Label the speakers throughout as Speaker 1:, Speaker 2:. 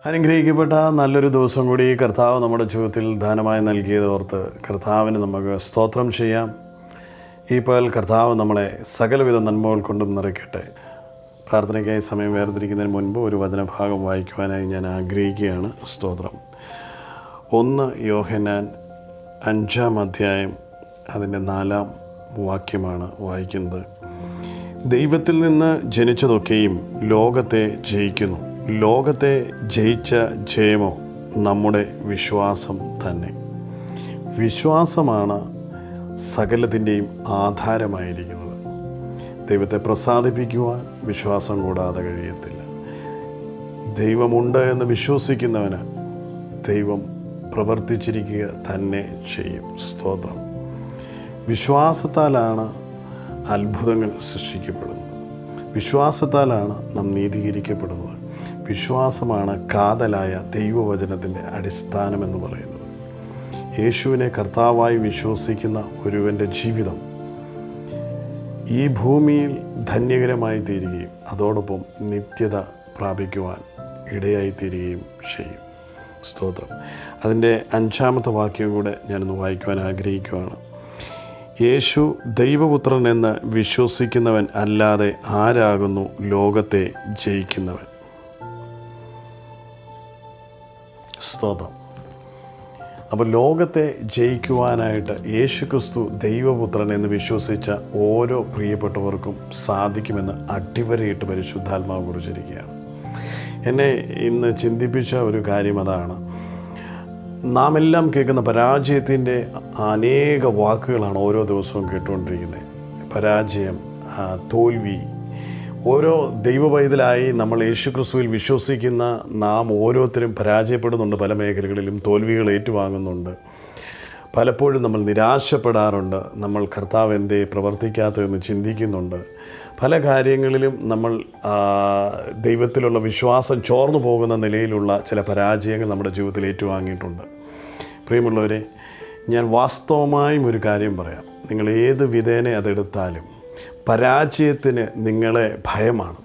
Speaker 1: അനുഗ്രഹിക്കപ്പെട്ട നല്ലൊരു ദിവസം കൂടി കർത്താവ് നമ്മുടെ ജീവിതത്തിൽ ദാനമായി നൽകിയത് ഓർത്ത് കർത്താവിന് നമുക്ക് സ്തോത്രം ചെയ്യാം ഈ പകൽ കർത്താവ് നമ്മളെ സകലവിധ നന്മകൾ കൊണ്ടും നിറയ്ക്കട്ടെ പ്രാർത്ഥനയ്ക്കായി സമയം വേർതിരിക്കുന്നതിന് മുൻപ് ഒരു വചനഭാഗം വായിക്കുവാനായി ഞാൻ ആഗ്രഹിക്കുകയാണ് സ്തോത്രം ഒന്ന് യോഹനാൻ അഞ്ചാം അധ്യായം അതിൻ്റെ നാലാം വാക്യമാണ് വായിക്കുന്നത് ദൈവത്തിൽ നിന്ന് ജനിച്ചതൊക്കെയും ലോകത്തെ ജയിക്കുന്നു ലോകത്തെ ജയിച്ച ജയമോ നമ്മുടെ വിശ്വാസം തന്നെ വിശ്വാസമാണ് സകലത്തിൻ്റെയും ആധാരമായിരിക്കുന്നത് ദൈവത്തെ പ്രസാദിപ്പിക്കുവാൻ വിശ്വാസം കൂടാതെ കഴിയത്തില്ല ദൈവമുണ്ട് എന്ന് വിശ്വസിക്കുന്നവന് ദൈവം പ്രവർത്തിച്ചിരിക്കുക തന്നെ ചെയ്യും സ്തോത്രം വിശ്വാസത്താലാണ് അത്ഭുതങ്ങൾ സൃഷ്ടിക്കപ്പെടുന്നത് വിശ്വാസത്താലാണ് നാം നീതീകരിക്കപ്പെടുന്നത് വിശ്വാസമാണ് കാതലായ ദൈവവചനത്തിൻ്റെ അടിസ്ഥാനമെന്ന് പറയുന്നത് യേശുവിനെ കർത്താവായി വിശ്വസിക്കുന്ന ഒരുവൻ്റെ ജീവിതം ഈ ഭൂമിയിൽ ധന്യകരമായി തീരുകയും അതോടൊപ്പം നിത്യത പ്രാപിക്കുവാൻ ഇടയായി തീരുകയും ചെയ്യും സ്തോത്രം അതിൻ്റെ അഞ്ചാമത്തെ വാക്യം കൂടെ ഞാനൊന്ന് വായിക്കുവാൻ ആഗ്രഹിക്കുകയാണ് യേശു ദൈവപുത്രൻ എന്ന് വിശ്വസിക്കുന്നവൻ അല്ലാതെ ആരാകുന്നു ലോകത്തെ ജയിക്കുന്നവൻ സ്തോത്രം അപ്പോൾ ലോകത്തെ ജയിക്കുവാനായിട്ട് യേശു ക്രിസ്തു ദൈവപുത്രൻ എന്ന് വിശ്വസിച്ച ഓരോ പ്രിയപ്പെട്ടവർക്കും സാധിക്കുമെന്ന് അടിവരയിട്ട് പരിശുദ്ധാത്മാവ് കുറിച്ചിരിക്കുകയാണ് എന്നെ ഇന്ന് ചിന്തിപ്പിച്ച ഒരു കാര്യം അതാണ് നാം എല്ലാം കേൾക്കുന്ന പരാജയത്തിൻ്റെ അനേക വാക്കുകളാണ് ഓരോ ദിവസവും കേട്ടുകൊണ്ടിരിക്കുന്നത് പരാജയം ആ, തോൽവി ഓരോ ദൈവപൈതലായി നമ്മൾ യേശുക്രിസ്തുവിൽ വിശ്വസിക്കുന്ന നാം ഓരോരുത്തരും പരാജയപ്പെടുന്നുണ്ട് പല മേഖലകളിലും തോൽവികൾ ഏറ്റുവാങ്ങുന്നുണ്ട് പലപ്പോഴും നമ്മൾ നിരാശപ്പെടാറുണ്ട് നമ്മൾ കർത്താവ് എന്തേ പ്രവർത്തിക്കാത്തതെന്ന് ചിന്തിക്കുന്നുണ്ട് പല കാര്യങ്ങളിലും നമ്മൾ ആ, ദൈവത്തിലുള്ള വിശ്വാസം ചോർന്നു പോകുന്ന നിലയിലുള്ള ചില പരാജയങ്ങൾ നമ്മുടെ ജീവിതത്തിൽ ഏറ്റുവാങ്ങിയിട്ടുണ്ട് പ്രിയമുള്ളവരെ ഞാൻ വാസ്തവമായും ഒരു കാര്യം പറയാം നിങ്ങൾ ഏത് വിധേനെ അതെടുത്താലും പരാജയത്തിന് നിങ്ങളെ ഭയമാണ്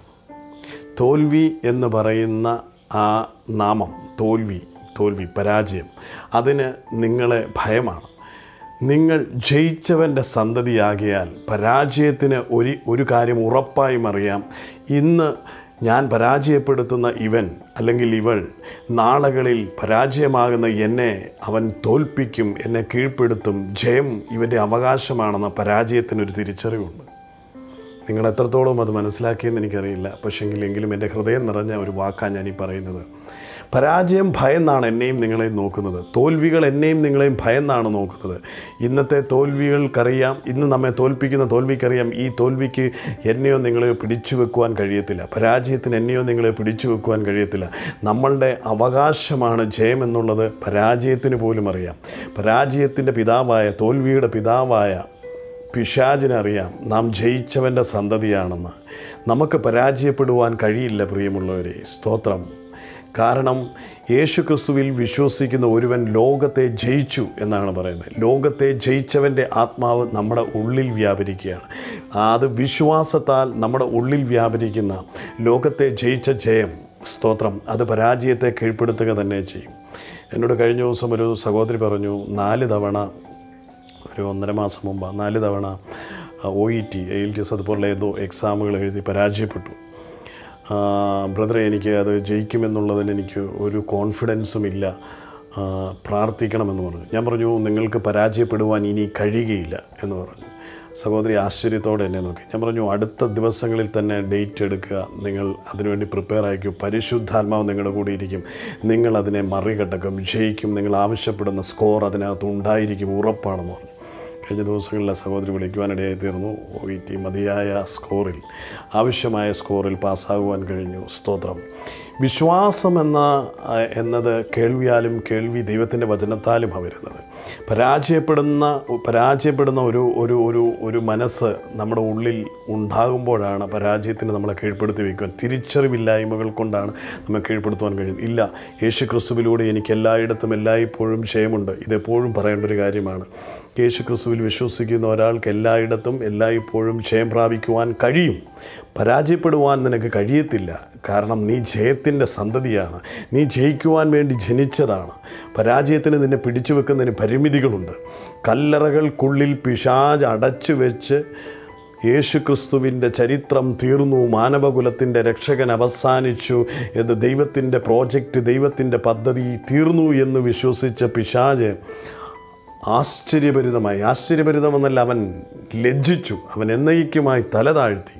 Speaker 1: തോൽവി എന്ന് പറയുന്ന ആ നാമം തോൽവി തോൽവി പരാജയം അതിന് നിങ്ങളെ ഭയമാണ് നിങ്ങൾ ജയിച്ചവൻ്റെ സന്തതിയാകിയാൽ പരാജയത്തിന് ഒരു ഒരു കാര്യം ഉറപ്പായും അറിയാം ഇന്ന് ഞാൻ പരാജയപ്പെടുത്തുന്ന ഇവൻ അല്ലെങ്കിൽ ഇവൾ നാളുകളിൽ പരാജയമാകുന്ന എന്നെ അവൻ തോൽപ്പിക്കും എന്നെ കീഴ്പ്പെടുത്തും ജയം ഇവൻ്റെ അവകാശമാണെന്ന പരാജയത്തിനൊരു തിരിച്ചറിവുണ്ട് നിങ്ങൾ എത്രത്തോളം അത് മനസ്സിലാക്കിയെന്ന് എനിക്കറിയില്ല പക്ഷെങ്കിൽ എങ്കിലും എൻ്റെ ഹൃദയം നിറഞ്ഞ ഒരു വാക്കാണ് ഞാൻ ഈ പറയുന്നത് പരാജയം ഭയന്നാണ് എന്നെയും നിങ്ങളെയും നോക്കുന്നത് തോൽവികൾ എന്നെയും നിങ്ങളെയും ഭയന്നാണ് നോക്കുന്നത് ഇന്നത്തെ തോൽവികൾക്കറിയാം ഇന്ന് നമ്മെ തോൽപ്പിക്കുന്ന തോൽവിക്കറിയാം ഈ തോൽവിക്ക് എന്നെയോ നിങ്ങളെയോ പിടിച്ചു വെക്കുവാൻ കഴിയത്തില്ല പരാജയത്തിന് എന്നെയോ നിങ്ങളെയോ പിടിച്ചു വെക്കുവാൻ കഴിയത്തില്ല നമ്മളുടെ അവകാശമാണ് ജയം എന്നുള്ളത് പരാജയത്തിന് പോലും അറിയാം പരാജയത്തിൻ്റെ പിതാവായ തോൽവിയുടെ പിതാവായ പിശാചിനറിയാം നാം ജയിച്ചവൻ്റെ സന്തതിയാണെന്ന് നമുക്ക് പരാജയപ്പെടുവാൻ കഴിയില്ല പ്രിയമുള്ളവരെ സ്തോത്രം കാരണം യേശു ക്രിസ്തുവിൽ വിശ്വസിക്കുന്ന ഒരുവൻ ലോകത്തെ ജയിച്ചു എന്നാണ് പറയുന്നത് ലോകത്തെ ജയിച്ചവൻ്റെ ആത്മാവ് നമ്മുടെ ഉള്ളിൽ വ്യാപരിക്കുകയാണ് അത് വിശ്വാസത്താൽ നമ്മുടെ ഉള്ളിൽ വ്യാപരിക്കുന്ന ലോകത്തെ ജയിച്ച ജയം സ്തോത്രം അത് പരാജയത്തെ കീഴ്പ്പെടുത്തുക തന്നെ ചെയ്യും എന്നോട് കഴിഞ്ഞ ദിവസം ഒരു സഹോദരി പറഞ്ഞു നാല് തവണ ഒരു ഒന്നര മാസം മുമ്പ് നാല് തവണ O E T L T S അതുപോലുള്ള ഏതോ എക്സാമുകൾ എഴുതി പരാജയപ്പെട്ടു ബ്രദറെ എനിക്ക് അത് ജയിക്കുമെന്നുള്ളതിന് എനിക്ക് ഒരു കോൺഫിഡൻസും ഇല്ല ആ, പ്രാർത്ഥിക്കണമെന്ന് പറഞ്ഞു ഞാൻ പറഞ്ഞു നിങ്ങൾക്ക് പരാജയപ്പെടുവാൻ ഇനി കഴിയുകയില്ല എന്ന് പറഞ്ഞു സഹോദരി ആശ്ചര്യത്തോടെ എന്നെ നോക്കി ഞാൻ പറഞ്ഞു അടുത്ത ദിവസങ്ങളിൽ തന്നെ ഡേറ്റ് എടുക്കുക നിങ്ങൾ അതിനുവേണ്ടി പ്രിപ്പയർ ആയിക്കൂ പരിശുദ്ധാത്മാവ് നിങ്ങളുടെ കൂടെ ഇരിക്കും നിങ്ങൾ അതിനെ മറികടക്കും ജയിക്കും നിങ്ങൾ ആവശ്യപ്പെടുന്ന സ്കോർ അതിനകത്ത് ഉണ്ടായിരിക്കും ഉറപ്പാണെന്ന് പറഞ്ഞു കഴിഞ്ഞ ദിവസങ്ങളിൽ ആ സഹോദരി വിളിക്കുവാനിടയായി തീർന്നു ഒ ഇ ടി മതിയായ സ്കോറിൽ ആവശ്യമായ സ്കോറിൽ പാസ്സാകുവാൻ കഴിഞ്ഞു സ്തോത്രം വിശ്വാസം എന്ന ആ, എന്നത് കേൾവിയാലും കേൾവി ദൈവത്തിൻ്റെ വചനത്താലും വരുന്നത് പരാജയപ്പെടുന്ന പരാജയപ്പെടുന്ന ഒരു ഒരു ഒരു ഒരു മനസ്സ് നമ്മുടെ ഉള്ളിൽ ഉണ്ടാകുമ്പോഴാണ് പരാജയത്തിന് നമ്മളെ കീഴ്പ്പെടുത്തി വയ്ക്കുവാൻ തിരിച്ചറിവില്ലായ്മകൾ കൊണ്ടാണ് നമ്മെ കീഴ്പ്പെടുത്തുവാൻ കഴിയുന്നത് ഇല്ല യേശു ക്രിസ്തുവിലൂടെ എനിക്ക് എല്ലായിടത്തും എല്ലായ്പ്പോഴും ക്ഷയമുണ്ട് ഇതെപ്പോഴും പറയേണ്ട ഒരു കാര്യമാണ് യേശു ക്രിസ്തുവിൽ വിശ്വസിക്കുന്ന ഒരാൾക്ക് എല്ലായിടത്തും എല്ലായ്പ്പോഴും ക്ഷയം പ്രാപിക്കുവാൻ കഴിയും പരാജയപ്പെടുവാൻ നിനക്ക് കഴിയത്തില്ല കാരണം നീ ജയത്തിൻ്റെ സന്തതിയാണ് നീ ജയിക്കുവാൻ വേണ്ടി ജനിച്ചതാണ് പരാജയത്തിന് നിന്നെ പിടിച്ചു വെക്കുന്നതിന് പരിമിതികളുണ്ട് കല്ലറകൾക്കുള്ളിൽ പിശാജ് അടച്ചു വെച്ച് യേശുക്രിസ്തുവിൻ്റെ ചരിത്രം തീർന്നു മാനവകുലത്തിൻ്റെ രക്ഷകൻ അവസാനിച്ചു എന്ന് ദൈവത്തിൻ്റെ പ്രോജക്റ്റ് ദൈവത്തിൻ്റെ പദ്ധതി തീർന്നു എന്ന് വിശ്വസിച്ച പിശാജ് ആശ്ചര്യഭരിതമായി ആശ്ചര്യഭരിതമെന്നല്ല അവൻ ലജ്ജിച്ചു അവൻ എന്നേക്കുമായി തല താഴ്ത്തി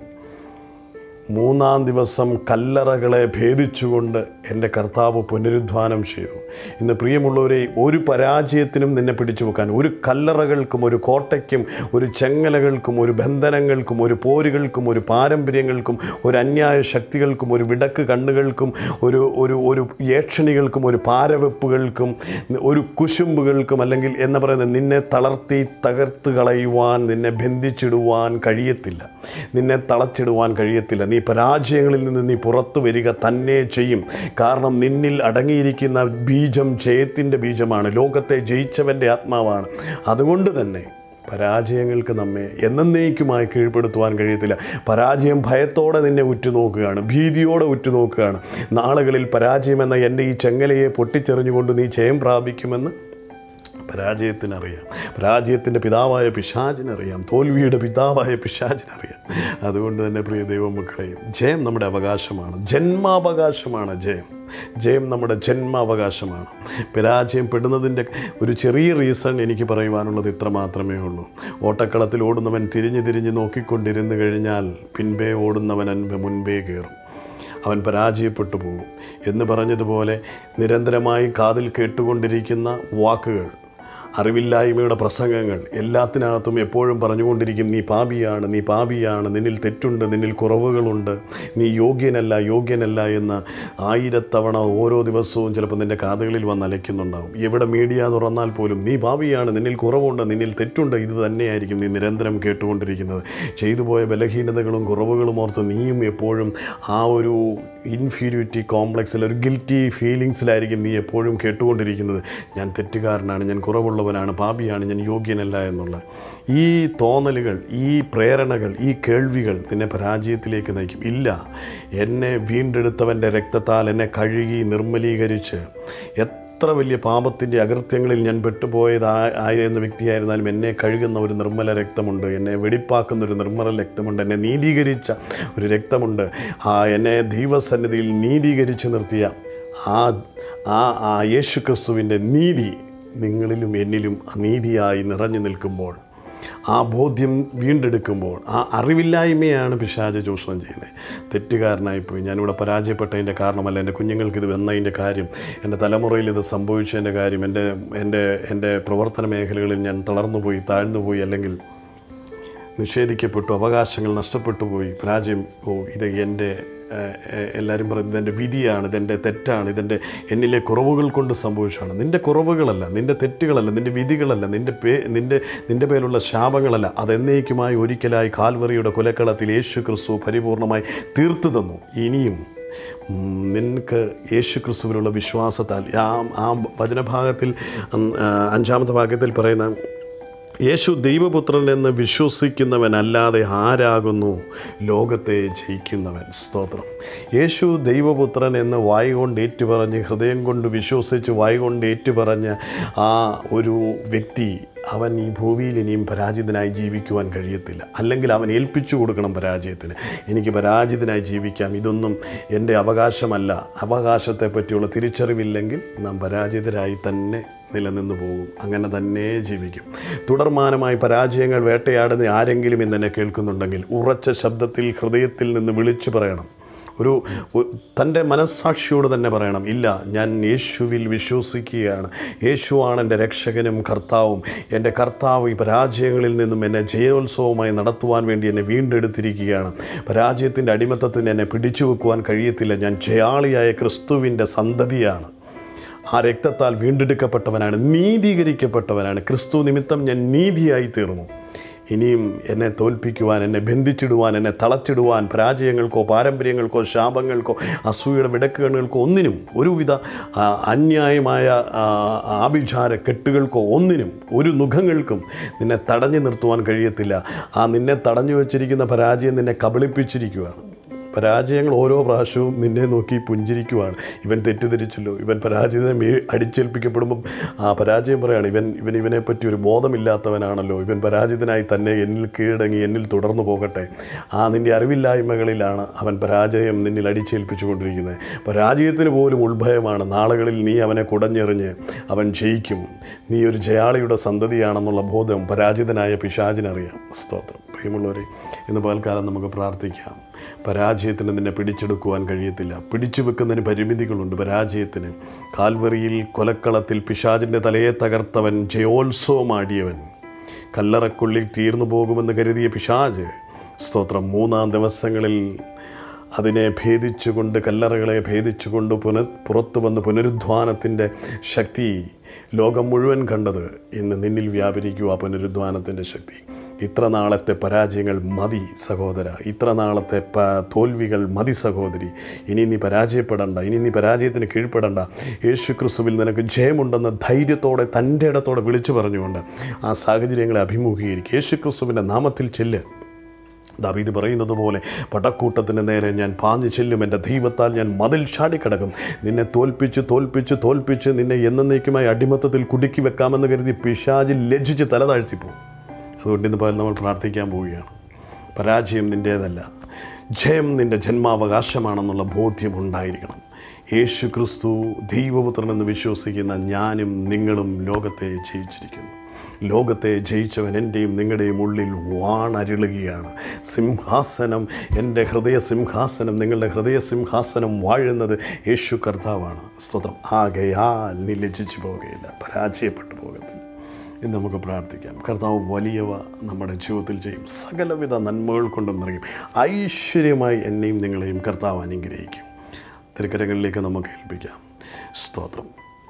Speaker 1: മൂന്നാം ദിവസം കല്ലറകളെ ഭേദിച്ചുകൊണ്ട് എൻ്റെ കർത്താവ് പുനരുദ്ധാനം ചെയ്തു ഇന്ന് പ്രിയമുള്ളവരെ ഒരു പരാജയത്തിനും നിന്നെ പിടിച്ചു വെക്കാൻ ഒരു കല്ലറകൾക്കും ഒരു കോട്ടയ്ക്കും ഒരു ചെങ്ങലകൾക്കും ഒരു ബന്ധനങ്ങൾക്കും ഒരു പോരുകൾക്കും ഒരു പാരമ്പര്യങ്ങൾക്കും ഒരു അന്യായ ശക്തികൾക്കും ഒരു വിടക്ക് കണ്ണുകൾക്കും ഒരു ഒരു ഒരു ഏക്ഷണികൾക്കും ഒരു പാരവെപ്പുകൾക്കും ഒരു കുശുമ്പുകൾക്കും അല്ലെങ്കിൽ എന്ന് പറയുന്നത് നിന്നെ തളർത്തി തകർത്ത് കളയുവാൻ നിന്നെ ബന്ധിച്ചിടുവാൻ കഴിയത്തില്ല നിന്നെ തളച്ചിടുവാൻ കഴിയത്തില്ല നീ പരാജയങ്ങളിൽ നിന്ന് നീ പുറത്തു വരിക തന്നെ ചെയ്യും കാരണം നിന്നിൽ അടങ്ങിയിരിക്കുന്ന ബീജം ജയത്തിൻ്റെ ബീജമാണ് ലോകത്തെ ജയിച്ചവൻ്റെ ആത്മാവാണ് അതുകൊണ്ട് തന്നെ പരാജയങ്ങൾക്ക് നമ്മെ എന്നേക്കുമായി കീഴ്പ്പെടുത്തുവാൻ കഴിയത്തില്ല പരാജയം ഭയത്തോടെ നിന്നെ ഉറ്റുനോക്കുകയാണ് ഭീതിയോടെ ഉറ്റുനോക്കുകയാണ് നാളുകളിൽ പരാജയമെന്ന എൻ്റെ ഈ ചെങ്ങലയെ പൊട്ടിച്ചെറിഞ്ഞുകൊണ്ട് നീ ജയം പ്രാപിക്കുമെന്ന് പരാജയത്തിനറിയാം പരാജയത്തിൻ്റെ പിതാവായ പിശാചിനറിയാം തോൽവിയുടെ പിതാവായ പിശാചിനറിയാം അതുകൊണ്ട് തന്നെ പ്രിയ ദൈവമക്കളെയും ജയം നമ്മുടെ അവകാശമാണ് ജന്മാവകാശമാണ് ജയം ജയം നമ്മുടെ ജന്മാവകാശമാണ് പരാജയം പെടുന്നതിൻ്റെ ഒരു ചെറിയ റീസൺ എനിക്ക് പറയുവാനുള്ളത് ഇത്ര മാത്രമേ ഉള്ളൂ ഓട്ടക്കളത്തിൽ ഓടുന്നവൻ തിരിഞ്ഞ് തിരിഞ്ഞ് നോക്കിക്കൊണ്ടിരുന്നു കഴിഞ്ഞാൽ പിൻപേ ഓടുന്നവൻ അൻപ് മുൻപേ കയറും അവൻ പരാജയപ്പെട്ടു പോകും എന്ന് പറഞ്ഞതുപോലെ നിരന്തരമായി കാതിൽ കേട്ടുകൊണ്ടിരിക്കുന്ന വാക്കുകൾ അറിവില്ലായ്മയുടെ പ്രസംഗങ്ങൾ എല്ലാത്തിനകത്തും എപ്പോഴും പറഞ്ഞുകൊണ്ടിരിക്കും നീ പാപിയാണ് നീ പാപിയാണ് നിന്നിൽ തെറ്റുണ്ട് നിന്നിൽ കുറവുകളുണ്ട് നീ യോഗ്യനല്ല യോഗ്യനല്ല എന്ന് ആയിരത്തവണ ഓരോ ദിവസവും ചിലപ്പോൾ നിൻ്റെ കാതുകളിൽ വന്ന് അലയ്ക്കുന്നുണ്ടാവും എവിടെ മീഡിയ തുറന്നാൽ പോലും നീ പാപിയാണ് നിന്നിൽ കുറവുണ്ട് നിന്നിൽ തെറ്റുണ്ട് ഇത് തന്നെയായിരിക്കും നീ നിരന്തരം കേട്ടുകൊണ്ടിരിക്കുന്നത് ചെയ്തു പോയ ബലഹീനതകളും കുറവുകളും ഓർത്ത് നീയും എപ്പോഴും ആ ഒരു ഇൻഫീരിയോറിറ്റി കോംപ്ലക്സിൽ ഒരു ഗിൽറ്റി ഫീലിങ്സിലായിരിക്കും നീ എപ്പോഴും കേട്ടുകൊണ്ടിരിക്കുന്നത് ഞാൻ തെറ്റുകാരനാണ് ഞാൻ കുറവുള്ളവനാണ് പാപിയാണ് ഞാൻ യോഗ്യനല്ല എന്നുള്ള ഈ തോന്നലുകൾ ഈ പ്രേരണകൾ ഈ കേൾവികൾ നിന്നെ പരാജയത്തിലേക്ക് നയിക്കും ഇല്ല എന്നെ വീണ്ടെടുത്തവൻ്റെ രക്തത്താൽ എന്നെ കഴുകി നിർമ്മലീകരിച്ച് എത്ര വലിയ പാപത്തിൻ്റെ അകൃത്യങ്ങളിൽ ഞാൻ പെട്ടുപോയതായ ആയിരുന്ന വ്യക്തിയായിരുന്നാലും എന്നെ കഴുകുന്ന ഒരു നിർമ്മല രക്തമുണ്ട് എന്നെ വെടിപ്പാക്കുന്ന ഒരു നിർമ്മല രക്തമുണ്ട് എന്നെ നീതീകരിച്ച ഒരു രക്തമുണ്ട് ആ എന്നെ ദൈവസന്നിധിയിൽ നീതീകരിച്ച് നിർത്തിയ ആ ആ ആ യേശു ക്രിസ്തുവിൻ്റെ നീതി നിങ്ങളിലും എന്നിലും നീതിയായി നിറഞ്ഞു നിൽക്കുമ്പോൾ ആ ബോധ്യം വീണ്ടെടുക്കുമ്പോൾ ആ അറിവില്ലായ്മയാണ് പിശാച ചൂഷണം ചെയ്യുന്നത് തെറ്റുകാരനായിപ്പോയി ഞാനിവിടെ പരാജയപ്പെട്ടതിൻ്റെ കാരണമല്ല എൻ്റെ കുഞ്ഞുങ്ങൾക്ക് ഇത് വന്നതിൻ്റെ കാര്യം എൻ്റെ തലമുറയിൽ ഇത് സംഭവിച്ചതിൻ്റെ കാര്യം എൻ്റെ എൻ്റെ എൻ്റെ പ്രവർത്തന മേഖലകളിൽ ഞാൻ തളർന്നുപോയി താഴ്ന്നുപോയി അല്ലെങ്കിൽ നിഷേധിക്കപ്പെട്ടു അവകാശങ്ങൾ നഷ്ടപ്പെട്ടു പോയി പരാജയം ഓ ഇത് എൻ്റെ ഏഹ്, ഏഹ്, എല്ലാവരും പറയുന്നത് ഇതെൻ്റെ വിധിയാണ് ഇതെൻ്റെ തെറ്റാണ് ഇതെൻ്റെ എന്നിലെ കുറവുകൾ കൊണ്ട് സംഭവിച്ചതാണ് നിൻ്റെ കുറവുകളല്ല നിൻ്റെ തെറ്റുകളല്ല നിൻ്റെ വിധികളല്ല നിൻ്റെ പേ നിൻ്റെ നിൻ്റെ പേലുള്ള ശാപങ്ങളല്ല അതെന്നേക്കുമായി ഒരിക്കലായി കാൽവറിയുടെ കുലക്കളത്തിൽ യേശു ക്രിസ്തു പരിപൂർണമായി തീർത്തു തന്നു ഇനിയും ഉം, നിനക്ക് യേശു ക്രിസ്തുവിലുള്ള വിശ്വാസത്താൽ ആ ആ വചനഭാഗത്തിൽ ഉം, ആ, അഞ്ചാമത്തെ ഭാഗത്തിൽ പറയുന്ന യേശു ദൈവപുത്രൻ എന്ന് വിശ്വസിക്കുന്നവനല്ലാതെ ആരാകുന്നു ലോകത്തെ ജയിക്കുന്നവൻ സ്തോത്രം യേശു ദൈവപുത്രൻ എന്ന് വായി കൊണ്ട് ഏറ്റുപറഞ്ഞ് ഹൃദയം കൊണ്ട് വിശ്വസിച്ച് വായി കൊണ്ട് ഏറ്റുപറഞ്ഞ ആ ഒരു വ്യക്തി അവൻ ഈ ഭൂമിയിൽ ഇനിയും പരാജിതനായി ജീവിക്കുവാൻ കഴിയത്തില്ല അല്ലെങ്കിൽ അവൻ ഏൽപ്പിച്ചു കൊടുക്കണം പരാജയത്തിന് എനിക്ക് പരാജിതനായി ജീവിക്കാം ഇതൊന്നും എൻ്റെ അവകാശമല്ല അവകാശത്തെ പറ്റിയുള്ള തിരിച്ചറിവില്ലെങ്കിൽ നാം പരാജിതരായി തന്നെ നിലനിന്ന് പോകും അങ്ങനെ തന്നെ ജീവിക്കും തുടർമാനമായി പരാജയങ്ങൾ വേട്ടയാടുന്ന ആരെങ്കിലും ഇന്നെന്നെ കേൾക്കുന്നുണ്ടെങ്കിൽ ഉറച്ച ശബ്ദത്തിൽ ഹൃദയത്തിൽ നിന്ന് വിളിച്ചു പറയണം ഒരു ഒ- തൻ്റെ മനസ്സാക്ഷിയോട് തന്നെ പറയണം ഇല്ല ഞാൻ യേശുവിൽ വിശ്വസിക്കുകയാണ് യേശുവാണ് എൻ്റെ രക്ഷകനും കർത്താവും എൻ്റെ കർത്താവ് ഈ പരാജയങ്ങളിൽ നിന്നും എന്നെ ജയോത്സവമായി നടത്തുവാൻ വേണ്ടി എന്നെ വീണ്ടെടുത്തിരിക്കുകയാണ് പരാജയത്തിൻ്റെ അടിമത്തത്തിന് എന്നെ പിടിച്ചു വെക്കുവാൻ കഴിയത്തില്ല ഞാൻ ജയാളിയായ ക്രിസ്തുവിൻ്റെ സന്തതിയാണ് ആ രക്തത്താൽ വീണ്ടെടുക്കപ്പെട്ടവനാണ് നീതീകരിക്കപ്പെട്ടവനാണ് ക്രിസ്തു നിമിത്തം ഞാൻ നീതിയായി തീർന്നു ഇനിയും എന്നെ തോൽപ്പിക്കുവാൻ എന്നെ ബന്ധിച്ചിടുവാൻ എന്നെ തളച്ചിടുവാൻ പരാജയങ്ങൾക്കോ പാരമ്പര്യങ്ങൾക്കോ ശാപങ്ങൾക്കോ അസൂയയുടെ വിടക്കുകണ്ണുകൾക്കോ ഒന്നിനും ഒരുവിധ ആ, അന്യായമായ ആ, ആഭിചാര കെട്ടുകൾക്കോ ഒന്നിനും ഒരു മുഖങ്ങൾക്കും നിന്നെ തടഞ്ഞു നിർത്തുവാൻ കഴിയത്തില്ല ആ നിന്നെ തടഞ്ഞു വച്ചിരിക്കുന്ന പരാജയം നിന്നെ കബളിപ്പിച്ചിരിക്കുകയാണ് പരാജയങ്ങൾ ഓരോ പ്രാവശ്യവും നിന്നെ നോക്കി പുഞ്ചിരിക്കുവാണ് ഇവൻ തെറ്റിദ്ധരിച്ചല്ലോ ഇവൻ പരാജയത്തെ മേ അടിച്ചേൽപ്പിക്കപ്പെടുമ്പം ആ പരാജയം പറയാണ് ഇവൻ ഇവൻ ഇവനെപ്പറ്റി ഒരു ബോധമില്ലാത്തവനാണല്ലോ ഇവൻ പരാജിതനായി തന്നെ എന്നിൽ കീഴടങ്ങി എന്നിൽ തുടർന്നു പോകട്ടെ ആ നിൻ്റെ അറിവില്ലായ്മകളിലാണ് അവൻ പരാജയം നിന്നിൽ അടിച്ചേൽപ്പിച്ചു കൊണ്ടിരിക്കുന്നത് പരാജയത്തിന് പോലും ഉത്ഭയമാണ് നാളുകളിൽ നീ അവനെ കുടഞ്ഞെറിഞ്ഞ് അവൻ ജയിക്കും നീ ഒരു ജയാളിയുടെ സന്തതിയാണെന്നുള്ള ബോധം പരാജിതനായ പിശാചിനറിയാം സ്തോത്രം പ്രിയമുള്ളവരെ ഇന്ന് പകൽക്കാലം നമുക്ക് പ്രാർത്ഥിക്കാം പരാജയത്തിന് നിന്നെ പിടിച്ചെടുക്കുവാൻ കഴിയത്തില്ല പിടിച്ചു വെക്കുന്നതിന് പരിമിതികളുണ്ട് പരാജയത്തിന് കാൽവറിയിൽ കൊലക്കളത്തിൽ പിശാചിൻ്റെ തലയെ തകർത്തവൻ ജയോത്സവമാടിയവൻ കല്ലറക്കുള്ളിൽ തീർന്നു പോകുമെന്ന് കരുതിയ പിശാജ് സ്തോത്രം മൂന്നാം ദിവസങ്ങളിൽ അതിനെ ഭേദിച്ചുകൊണ്ട് കല്ലറകളെ ഭേദിച്ചുകൊണ്ട് പുന പുറത്തു വന്ന് പുനരുദ്ധാനത്തിൻ്റെ ശക്തി ലോകം മുഴുവൻ കണ്ടത് ഇന്ന് നിന്നിൽ വ്യാപരിക്കുക ആ പുനരുദ്ധാനത്തിൻ്റെ ശക്തി ഇത്ര നാളത്തെ പരാജയങ്ങൾ മതി സഹോദര ഇത്ര നാളത്തെ പ തോൽവികൾ മതി സഹോദരി ഇനി നീ പരാജയപ്പെടണ്ട ഇനി നീ പരാജയത്തിന് കീഴ്പ്പെടണ്ട യേശു ക്രിസ്തുവിൽ നിനക്ക് ജയമുണ്ടെന്ന് ധൈര്യത്തോടെ തൻ്റെ ഇടത്തോടെ വിളിച്ചു പറഞ്ഞുകൊണ്ട് ആ സാഹചര്യങ്ങളെ അഭിമുഖീകരിക്കും യേശു ക്രിസ്തുവിൻ്റെ നാമത്തിൽ ചെല്ല് ദാവീദ് പറയുന്നത് പോലെ പടക്കൂട്ടത്തിന് നേരെ ഞാൻ പാഞ്ഞു ചെല്ലും എൻ്റെ ദൈവത്താൽ ഞാൻ മതിൽ ചാടിക്കിടക്കും നിന്നെ തോൽപ്പിച്ച് തോൽപ്പിച്ച് തോൽപ്പിച്ച് നിന്നെ എന്നേക്കുമായി അടിമത്തത്തിൽ കുടുക്കി വെക്കാമെന്ന് കരുതി പിശാചിൽ ലജ്ജിച്ച് തല താഴ്ത്തിപ്പോവും അതുകൊണ്ട് ഇന്ന് പകൽ നമ്മൾ പ്രാർത്ഥിക്കാൻ പോവുകയാണ് പരാജയം നിൻ്റേതല്ല ജയം നിൻ്റെ ജന്മാവകാശമാണെന്നുള്ള ബോധ്യം ഉണ്ടായിരിക്കണം യേശു ക്രിസ്തു ദൈവപുത്രനെന്ന് വിശ്വസിക്കുന്ന ഞാനും നിങ്ങളും ലോകത്തെ ജയിച്ചിരിക്കുന്നു ലോകത്തെ ജയിച്ചവൻ എൻ്റെയും നിങ്ങളുടെയും ഉള്ളിൽ വാണരുളുകയാണ് സിംഹാസനം എൻ്റെ ഹൃദയ സിംഹാസനം നിങ്ങളുടെ ഹൃദയ സിംഹാസനം വാഴുന്നത് യേശു കർത്താവാണ് സ്തോത്രം ആകയാൽ നീ ലജ്ജിച്ചു പോവുകയില്ല പരാജയപ്പെട്ടു പോകത്തില്ല ഇന്ന് നമുക്ക് പ്രാർത്ഥിക്കാം കർത്താവ് വലിയവ നമ്മുടെ ജീവിതത്തിൽ ചെയ്യും സകലവിധ നന്മകൾ കൊണ്ടും നിറയും ഐശ്വര്യമായി എന്നെയും നിങ്ങളെയും കർത്താവ് അനുഗ്രഹിക്കും തിരുക്കരങ്ങളിലേക്ക് നമുക്ക് ഏൽപ്പിക്കാം സ്തോത്രം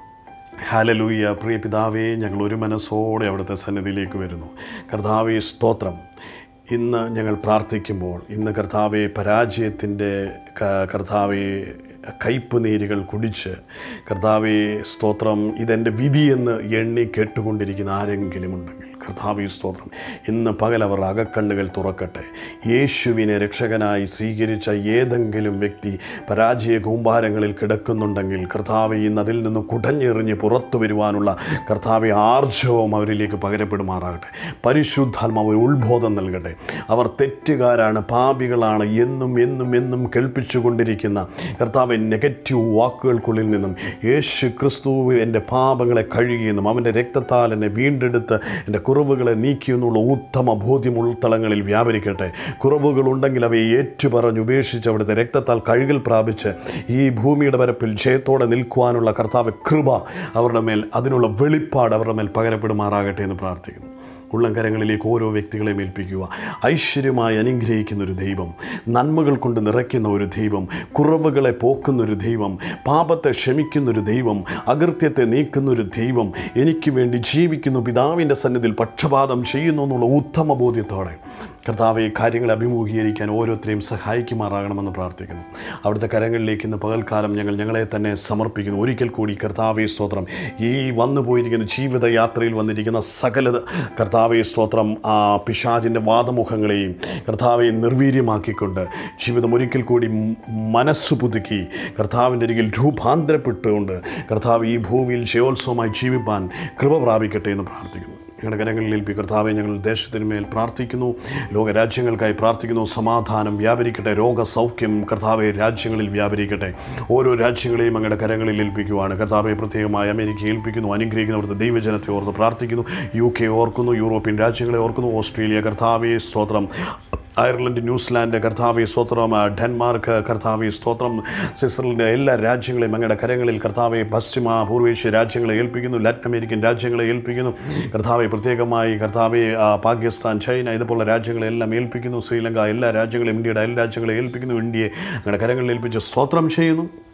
Speaker 1: ഹാലലൂയ പ്രിയ പിതാവേ ഞങ്ങൾ ഒരു മനസ്സോടെ അവിടുത്തെ സന്നിധിയിലേക്ക് വരുന്നു കർത്താവേ സ്തോത്രം ഇന്ന് ഞങ്ങൾ പ്രാർത്ഥിക്കുമ്പോൾ ഇന്ന് കർത്താവെ പരാജയത്തിൻ്റെ ക- കർത്താവെ കയ്പ് നീരുകൾ കുടിച്ച് കർത്താവെ സ്തോത്രം ഇതെൻ്റെ വിധിയെന്ന് എണ്ണി കേട്ടുകൊണ്ടിരിക്കുന്ന ആരെങ്കിലും ഉണ്ടെങ്കിൽ കർത്താവെ സ്തോത്രം ഇന്ന് പകൽ അവർ അകക്കണ്ണുകൾ തുറക്കട്ടെ യേശുവിനെ രക്ഷകനായി സ്വീകരിച്ച ഏതെങ്കിലും വ്യക്തി പരാജയ കൂമ്പാരങ്ങളിൽ കിടക്കുന്നുണ്ടെങ്കിൽ കർത്താവെ ഇന്ന് അതിൽ നിന്ന് കുടഞ്ഞെറിഞ്ഞ് പുറത്തു വരുവാനുള്ള കർത്താവെ ആർജവം അവരിലേക്ക് പകരപ്പെടുമാറാകട്ടെ പരിശുദ്ധാത്മാവ് ഒരു ഉത്ബോധം നൽകട്ടെ അവർ തെറ്റുകാരാണ് പാപികളാണ് എന്നും എന്നും എന്നും കേൾപ്പിച്ചുകൊണ്ടിരിക്കുന്ന കർത്താവ് നെഗറ്റീവ് വാക്കുകൾക്കുള്ളിൽ നിന്നും യേശു ക്രിസ്തു എൻ്റെ പാപങ്ങളെ കഴുകിയെന്നും അവൻ്റെ രക്തത്താൽ എന്നെ വീണ്ടെടുത്ത് എൻ്റെ കുറവുകളെ നീക്കിയെന്നുള്ള ഉത്തമ ബോധ്യം ഉൾത്തളങ്ങളിൽ വ്യാപരിക്കട്ടെ കുറവുകളുണ്ടെങ്കിൽ അവയെ ഏറ്റുപറഞ്ഞ് ഉപേക്ഷിച്ച് അവിടുത്തെ രക്തത്താൽ കഴുകൽ പ്രാപിച്ച് ഈ ഭൂമിയുടെ പരപ്പിൽ ജയത്തോടെ നിൽക്കുവാനുള്ള കർത്താവ് കൃപ അവരുടെ മേൽ അതിനുള്ള വെളിപ്പാട് അവരുടെ മേൽ പകരപ്പെടുമാറാകട്ടെ എന്ന് പ്രാർത്ഥിക്കുന്നു ഉള്ളംകരങ്ങളിലേക്ക് ഓരോ വ്യക്തികളെയും ഏൽപ്പിക്കുക ഐശ്വര്യമായി അനുഗ്രഹിക്കുന്ന ഒരു ദൈവം നന്മകൾ കൊണ്ട് നിറയ്ക്കുന്ന ഒരു ദൈവം കുറവുകളെ പോക്കുന്ന ഒരു ദൈവം പാപത്തെ ക്ഷമിക്കുന്ന ഒരു ദൈവം അകൃത്യത്തെ നീക്കുന്ന ഒരു ദൈവം എനിക്ക് വേണ്ടി ജീവിക്കുന്നു പിതാവിൻ്റെ സന്നിധിയിൽ പക്ഷപാതം ചെയ്യുന്നു എന്നുള്ള ഉത്തമ ബോധ്യത്തോടെ കർത്താവ് ഈ കാര്യങ്ങളെ അഭിമുഖീകരിക്കാൻ ഓരോരുത്തരെയും സഹായിക്കുമാറാകണമെന്ന് പ്രാർത്ഥിക്കുന്നു അവിടുത്തെ കരങ്ങളിലേക്ക് ഇന്ന് പകൽക്കാലം ഞങ്ങൾ ഞങ്ങളെ തന്നെ സമർപ്പിക്കുന്നു ഒരിക്കൽ കൂടി കർത്താവെ സ്തോത്രം ഈ വന്നു പോയിരിക്കുന്ന ജീവിതയാത്രയിൽ വന്നിരിക്കുന്ന സകല കർത്താവെ സ്തോത്രം ആ പിശാചിൻ്റെ വാദമുഖങ്ങളെയും കർത്താവെ നിർവീര്യമാക്കിക്കൊണ്ട് ജീവിതം ഒരിക്കൽ കൂടി മ- മനസ്സ് പുതുക്കി കർത്താവിൻ്റെ അരികിൽ രൂപാന്തരപ്പെട്ടുകൊണ്ട് കർത്താവ് ഈ ഭൂമിയിൽ ജയോത്സവമായി ജീവിപ്പാൻ കൃപ പ്രാപിക്കട്ടെ എന്ന് പ്രാർത്ഥിക്കുന്നു ഞങ്ങളുടെ കരങ്ങളിൽ ഏൽപ്പി കർത്താവെ ഞങ്ങൾ ദേശത്തിന് മേൽ പ്രാർത്ഥിക്കുന്നു ലോകരാജ്യങ്ങൾക്കായി പ്രാർത്ഥിക്കുന്നു സമാധാനം വ്യാപരിക്കട്ടെ രോഗസൗഖ്യം കർത്താവെ രാജ്യങ്ങളിൽ വ്യാപരിക്കട്ടെ ഓരോ രാജ്യങ്ങളെയും അങ്ങയുടെ കരങ്ങളിൽ ഏൽപ്പിക്കുവാണ് കർത്താവെ പ്രത്യേകമായി അമേരിക്ക ഏൽപ്പിക്കുന്നു അനുഗ്രഹിക്കുന്ന അവിടുത്തെ ദൈവജനത്തെ ഓർത്ത് പ്രാർത്ഥിക്കുന്നു യു കെ ഓർക്കുന്നു യൂറോപ്യൻ രാജ്യങ്ങളെ ഓർക്കുന്നു ഓസ്ട്രേലിയ കർത്താവെ സ്തോത്രം അയർലൻഡ് ന്യൂസിലാൻഡ് കർത്താവി സ്തോത്രം ആ, ഡെൻമാർക്ക് കർത്താവി സ്തോത്രം സ്വിറ്റ്സർലൻഡ് എല്ലാ രാജ്യങ്ങളെയും അങ്ങയുടെ കരങ്ങളിൽ കർത്താവെ പശ്ചിമ പൂർവേഷ്യ രാജ്യങ്ങളെ ഏൽപ്പിക്കുന്നു ലാറ്റിൻ അമേരിക്കൻ രാജ്യങ്ങളെ ഏൽപ്പിക്കുന്നു കർത്താവെ പ്രത്യേകമായി കർത്താവെ ആ, പാകിസ്ഥാൻ ചൈന ഇതുപോലുള്ള രാജ്യങ്ങളെല്ലാം ഏൽപ്പിക്കുന്നു ശ്രീലങ്ക എല്ലാ രാജ്യങ്ങളെയും ഇന്ത്യയുടെ എല്ലാ രാജ്യങ്ങളെ ഏൽപ്പിക്കുന്നു ഇന്ത്യയെ അങ്ങയുടെ കരങ്ങളിൽ ഏൽപ്പിച്ച് സ്തോത്രം ചെയ്യുന്നു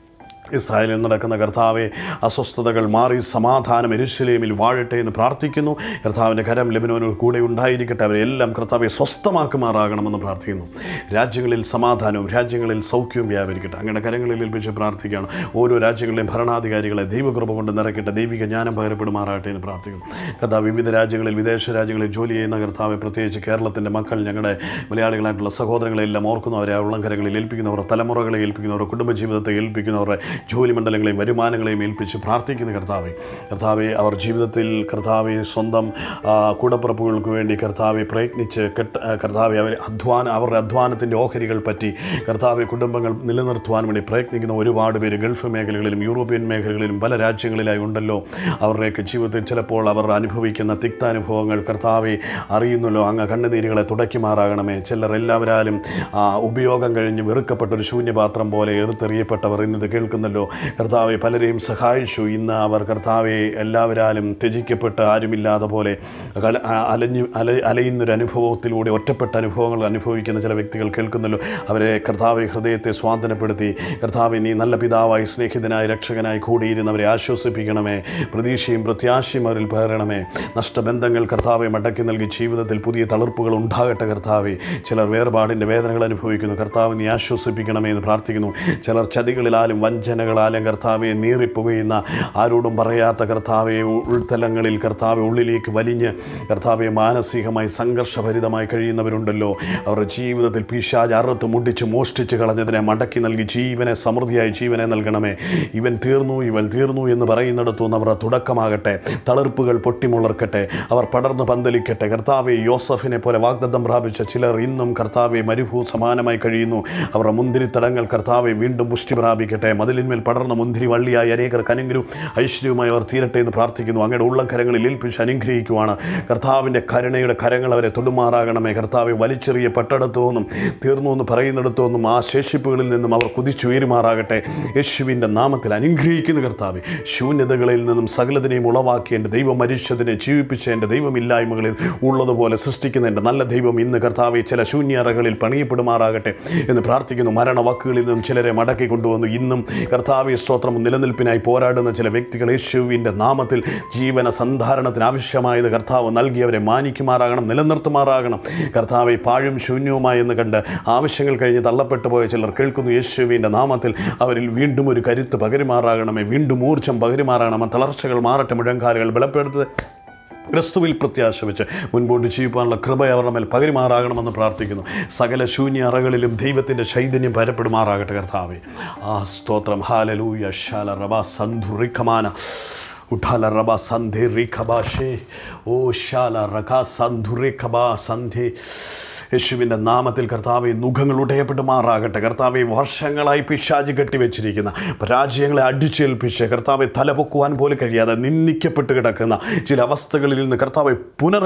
Speaker 1: ഇസ്രായേലിൽ നടക്കുന്ന കർത്താവെ അസ്വസ്ഥതകൾ മാറി സമാധാനം എരുശലേമിൽ വാഴട്ടെ എന്ന് പ്രാർത്ഥിക്കുന്നു കർത്താവിൻ്റെ കരം ലബനോനിൽ കൂടെ ഉണ്ടായിരിക്കട്ടെ അവരെല്ലാം കർത്താവെ സ്വസ്ഥമാക്കുമാറാകണമെന്ന് പ്രാർത്ഥിക്കുന്നു രാജ്യങ്ങളിൽ സമാധാനവും രാജ്യങ്ങളിൽ സൗഖ്യവും വ്യാപരിക്കട്ടെ അങ്ങനെ കരങ്ങളിൽ ഏൽപ്പിച്ച് പ്രാർത്ഥിക്കുകയാണ് ഓരോ രാജ്യങ്ങളിലെയും ഭരണാധികാരികളെ ദൈവകൃപ കൊണ്ട് നിറയ്ക്കട്ടെ ദൈവിക ജ്ഞാനം പകരപ്പെടുമാറാകട്ടെ എന്ന് പ്രാർത്ഥിക്കുന്നു കർത്താവ് വിവിധ രാജ്യങ്ങളിൽ വിദേശ രാജ്യങ്ങളിൽ ജോലി ചെയ്യുന്ന കർത്താവെ പ്രത്യേകിച്ച് കേരളത്തിൻ്റെ മക്കൾ ഞങ്ങളുടെ മലയാളികളായിട്ടുള്ള സഹോദരങ്ങളെല്ലാം ഓർക്കുന്നു അവരെ ഉള്ളംകരങ്ങളിൽ ഏൽപ്പിക്കുന്നവർ തലമുറകളെ ഏൽപ്പിക്കുന്നവർ കുടുംബജീവിതത്തെ ഏൽപ്പിക്കുന്നവർ ജോലി മണ്ഡലങ്ങളെയും വരുമാനങ്ങളെയും ഏൽപ്പിച്ച് പ്രാർത്ഥിക്കുന്ന കർത്താവെ കർത്താവെ അവർ ജീവിതത്തിൽ കർത്താവെ സ്വന്തം ആ, കൂടപ്പിറപ്പുകൾക്ക് വേണ്ടി കർത്താവെ പ്രയത്നിച്ച് കെട്ട് ആ, കർത്താവെ അവർ അധ്വാന അവരുടെ അധ്വാനത്തിൻ്റെ ഓഹരികൾ പറ്റി കർത്താവെ കുടുംബങ്ങൾ നിലനിർത്തുവാൻ വേണ്ടി പ്രയത്നിക്കുന്ന ഒരുപാട് പേര് ഗൾഫ് മേഖലകളിലും യൂറോപ്യൻ മേഖലകളിലും പല രാജ്യങ്ങളിലായി ഉണ്ടല്ലോ അവരുടെയൊക്കെ ജീവിതത്തിൽ ചിലപ്പോൾ അവർ അനുഭവിക്കുന്ന തിക്താനുഭവങ്ങൾ കർത്താവെ അറിയുന്നല്ലോ അങ്ങ് കണ്ണുനീരുകളെ തുടയ്ക്കുമാറാകണമേ ചിലർ എല്ലാവരാലും ആ, ഉപയോഗം കഴിഞ്ഞ് വെറുക്കപ്പെട്ട ഒരു ശൂന്യപാത്രം പോലെ എടുത്തെറിയപ്പെട്ടവർ ഇന്നത് കേൾക്കുന്നല്ലോ കർത്താവെ പലരെയും സഹായിച്ചു ഇന്ന് അവർ കർത്താവെ എല്ലാവരാലും ത്യജിക്കപ്പെട്ട് ആരുമില്ലാതെ പോലെ കല- ആ, അലഞ്ഞു അല അലയുന്നൊരു അനുഭവത്തിലൂടെ ഒറ്റപ്പെട്ട അനുഭവങ്ങൾ അനുഭവിക്കുന്ന ചില വ്യക്തികൾ കേൾക്കുന്നല്ലോ അവരെ കർത്താവെ ഹൃദയത്തെ സ്വാന്തനപ്പെടുത്തി കർത്താവെ നീ നല്ല പിതാവായി സ്നേഹിതനായി രക്ഷകനായി കൂടിയിരുന്നവരെ ആശ്വസിപ്പിക്കണമേ പ്രതീക്ഷയും പ്രത്യാശയും അവരിൽ പകരണമേ നഷ്ടബന്ധങ്ങൾ കർത്താവെ മടക്കി നൽകി ജീവിതത്തിൽ പുതിയ തളിർപ്പുകൾ ഉണ്ടാകട്ടെ കർത്താവെ ചിലർ വേർപാടിൻ്റെ വേദനകൾ അനുഭവിക്കുന്നു കർത്താവ് നീ ആശ്വസിപ്പിക്കണമേ എന്ന് പ്രാർത്ഥിക്കുന്നു ചിലർ ചതികളിലാലും വഞ്ചനകളാലും കർത്താവെ നീറിപ്പുകയുന്ന ആരോടും പറയാത്ത കർത്താവെ ഉൾത്തലങ്ങളിൽ കർത്താവെ ഉള്ളിലേക്ക് വലിഞ്ഞ് കർത്താവെ മാനസികമായി സംഘർഷഭരിതമായി കഴിയുന്നവരുണ്ടല്ലോ അവരുടെ ജീവിതത്തിൽ പിശാജ് അറുത്ത് മുടിച്ച് മോഷ്ടിച്ച് കളഞ്ഞതിനെ മടക്കി നൽകി ജീവനെ സമൃദ്ധിയായി ജീവനെ നൽകണമേ ഇവൻ തീർന്നു ഇവൻ തീർന്നു എന്ന് പറയുന്നിടത്തു നിന്ന് അവരുടെ തുടക്കമാകട്ടെ തളിർപ്പുകൾ പൊട്ടിമുളർക്കട്ടെ അവർ പടർന്ന് പന്തലിക്കട്ടെ കർത്താവെ യോസഫിനെ പോലെ വാഗ്ദത്തം പ്രാപിച്ച ചിലർ ഇന്നും കർത്താവെ മരുഭൂ സമാനമായി കഴിയുന്നു അവരുടെ മുന്തിരിത്തടങ്ങൾ കർത്താവെ വീണ്ടും പുഷ്ടി പ്രാപിക്കട്ടെ മതിലിന്മേൽ പടർന്ന മുന്തിരി വള്ളിയായി അനേകർ കനുങ്കിലും ഐശ്വര്യവുമായി അവർ തീരട്ടെ എന്ന് പ്രാർത്ഥിക്കുന്നു അങ്ങയുടെ ഉള്ളംകരങ്ങളിൽ ഏൽപ്പിച്ച് അനുഗ്രഹിക്കുവാണ് കർത്താവിൻ്റെ കരുണയുടെ കരങ്ങൾ അവരെ തൊടുമാറാകണമേ കർത്താവെ വലിച്ചെറിയപ്പെട്ടെടുത്തു നിന്നും തീർന്നു എന്ന് പറയുന്നിടത്തു നിന്നും ആ ശേഷിപ്പുകളിൽ നിന്നും അവർ കുതിച്ചുയരുമാറാകട്ടെ യേശുവിൻ്റെ നാമത്തിൽ അനുഗ്രഹിക്കുന്ന കർത്താവെ ശൂന്യതകളിൽ നിന്നും സകലതിനെയും ഉളവാക്കി എൻ്റെ ദൈവം മരിച്ചതിനെ ജീവിപ്പിച്ച എൻ്റെ ദൈവമില്ലായ്മകളിൽ ഉള്ളതുപോലെ സൃഷ്ടിക്കുന്ന എൻ്റെ നല്ല ദൈവം ഇന്ന് കർത്താവെ ചില ശൂന്യറകളിൽ പണിയപ്പെടുമാറാകട്ടെ എന്ന് പ്രാർത്ഥിക്കുന്നു മരണവാക്കുകളിൽ നിന്നും ചിലരെ മടക്കി കൊണ്ടുവന്നു ഇന്നും കർത്താവെ സ്തോത്രം നിലനിൽപ്പിനായി പോരാടുന്ന ചില വ്യക്തികൾ യേശുവിൻ്റെ നാമത്തിൽ ജീവന സന്ധാരണത്തിന് ആവശ്യമായത് കർത്താവ് നൽകിയവരെ മാനിക്കുമാറാകണം നിലനിർത്തുമാറാകണം കർത്താവെ പാഴും ശൂന്യവുമായി എന്ന് കണ്ട് ആവശ്യങ്ങൾ കഴിഞ്ഞ് തള്ളപ്പെട്ടു പോയ ചിലർ കേൾക്കുന്നു യേശുവിൻ്റെ നാമത്തിൽ അവരിൽ വീണ്ടും ഒരു കരുത്ത് പകരുമാറാകണമേ വീണ്ടും ഊർജ്ജം പകരുമാറാകണം തളർച്ചകൾ മാറട്ടെ മുഴങ്കാലുകൾ ബലപ്പെടുത്തത് ക്രിസ്തുവിൽ പ്രത്യാശ വെച്ച് മുൻപോട്ട് ജീവിക്കാനുള്ള കൃപ അവരുടെ മേൽ പകരുമാറാകണമെന്ന് പ്രാർത്ഥിക്കുന്നു സകല ശൂന്യ അറകളിലും ദൈവത്തിൻ്റെ ചൈതന്യം പരപ്പെടുമാറാകട്ടെ കർത്താവെ ആ സ്തോത്രം ഹാലലൂയ ശാല റബ സന്ധു റിഖമാന ഉഠാല റബ സന്ധി റിഖബാഷേ ഓ ശാല റഖ സന്ധു റിഖബ സന്ധി യേശുവിൻ്റെ നാമത്തിൽ കർത്താവെ നുഖങ്ങൾ ഉടയപ്പെട്ട് മാറാകട്ടെ കർത്താവെ വർഷങ്ങളായി പിശാജ് കെട്ടിവെച്ചിരിക്കുന്ന പരാജയങ്ങളെ അടിച്ചേൽപ്പിച്ച് കർത്താവെ തലപൊക്കുവാൻ പോലും കഴിയാതെ നിന്ദിക്കപ്പെട്ട് കിടക്കുന്ന ചില അവസ്ഥകളിൽ നിന്ന് കർത്താവെ പുനർ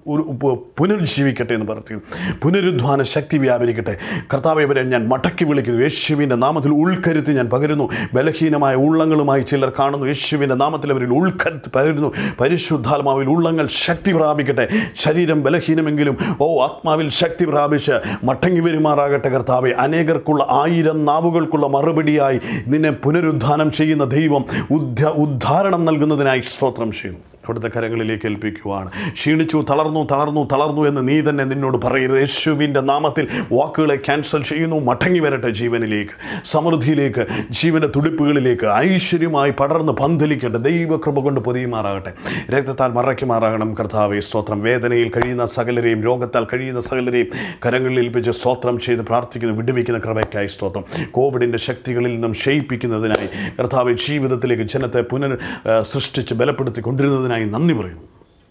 Speaker 1: പുനർജീവിക്കട്ടെ എന്ന് പറഞ്ഞു പുനരുദ്ധാന ശക്തി വ്യാപരിക്കട്ടെ കർത്താവെ ഇവരെ ഞാൻ മടക്കി വിളിക്കുന്നു യേശുവിൻ്റെ നാമത്തിൽ ഉൾക്കരുത്ത് ഞാൻ പകരുന്നു ബലഹീനമായ ഉള്ളങ്ങളുമായി ചിലർ കാണുന്നു യേശുവിൻ്റെ നാമത്തിൽ അവരിൽ ഉൾക്കരുത്ത് പകരുന്നു പരിശുദ്ധാത്മാവിൽ ഉള്ളങ്ങൾ ശക്തി പ്രാപിക്കട്ടെ ശരീരം ബലഹീനമെങ്കിലും ഓ ആത്മാവിൽ ശക്തി പ്രാപിച്ച് മടങ്ങി വരുമാറാകട്ടെ കർത്താവെ അനേകർക്കുള്ള ആയിരം നാവുകൾക്കുള്ള മറുപടിയായി നിന്നെ പുനരുദ്ധാനം ചെയ്യുന്ന ദൈവം ഉദ്ധ ഉദ്ധാരണം നൽകുന്നതിനായി സ്തോത്രം ചെയ്യുന്നു അവിടുത്തെ കരങ്ങളിലേക്ക് ഏൽപ്പിക്കുവാണ് ക്ഷീണിച്ചു തളർന്നു തളർന്നു തളർന്നു എന്ന് നീ തന്നെ നിന്നോട് പറയരുത് യേശുവിൻ്റെ നാമത്തിൽ വാക്കുകളെ ക്യാൻസൽ ചെയ്യുന്നു മടങ്ങി വരട്ടെ ജീവനിലേക്ക് സമൃദ്ധിയിലേക്ക് ജീവൻ്റെ തുടിപ്പുകളിലേക്ക് ഐശ്വര്യമായി പടർന്ന് പന്തലിക്കട്ടെ ദൈവകൃപ കൊണ്ട് പൊതിയുമാറാകട്ടെ രക്തത്താൽ മറയ്ക്കുമാറാകണം കർത്താവെ സ്തോത്രം വേദനയിൽ കഴിയുന്ന സകലരെയും രോഗത്താൽ കഴിയുന്ന സകലരെയും കരങ്ങളിൽ ഏൽപ്പിച്ച് സ്തോത്രം ചെയ്ത് പ്രാർത്ഥിക്കുന്നു വിടുവിക്കുന്ന കൃപയ്ക്കായി സ്തോത്രം കോവിഡിൻ്റെ ശക്തികളിൽ നിന്നും ക്ഷയിപ്പിക്കുന്നതിനായി കർത്താവ് ജീവിതത്തിലേക്ക് ജനത്തെ പുനർ ആ, സൃഷ്ടിച്ച് ബലപ്പെടുത്തി കൊണ്ടിരുന്നതിനായി നന്ദി പറയുന്നു